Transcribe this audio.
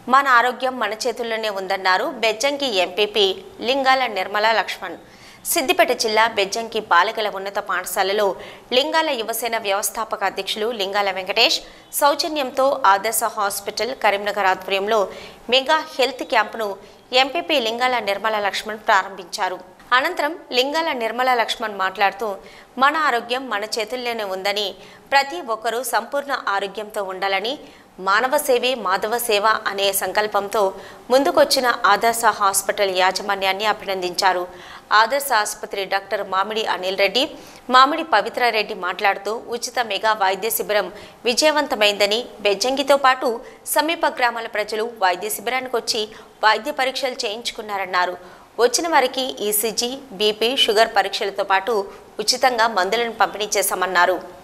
మన ఆరోగ్యం మన చేతుల్లోనే ఉందన్నారు బెజ్జంకి ఎంపీపీ లింగాల నిర్మల లక్ష్మణ్ సిద్దిపేట జిల్లా బెజ్జంకి బాలికల ఉన్నత పాఠశాలలో లింగాల యువసేన వ్యవస్థాపక అధ్యక్షులు లింగాల వెంకటేష్ సౌజన్యంతో ఆదర్శ హాస్పిటల్ కరీంనగర్ ఆధ్వర్యంలో మెగా హెల్త్ క్యాంపును ఎంపీపీ లింగాల నిర్మల లక్ష్మణ్ ప్రారంభించారు అనంతరం లింగాల నిర్మల లక్ష్మణ్ మాట్లాడుతూ మన ఆరోగ్యం మన చేతుల్లోనే ఉందని ప్రతి ఒక్కరూ సంపూర్ణ ఆరోగ్యంతో ఉండాలని మానవ సేవే మాధవ సేవ అనే సంకల్పంతో ముందుకొచ్చిన ఆదర్శ హాస్పిటల్ యాజమాన్యాన్ని అభినందించారు ఆదర్శ ఆసుపత్రి డాక్టర్ మామిడి అనిల్ రెడ్డి మామిడి పవిత్ర రెడ్డి మాట్లాడుతూ ఉచిత మెగా వైద్య శిబిరం విజయవంతమైందని బెజ్జంగితో పాటు సమీప గ్రామాల ప్రజలు వైద్య శిబిరానికి వచ్చి వైద్య పరీక్షలు చేయించుకున్నారన్నారు వచ్చిన వారికి ఈసీజీ బీపీ షుగర్ పరీక్షలతో పాటు ఉచితంగా మందులను పంపిణీ చేశామన్నారు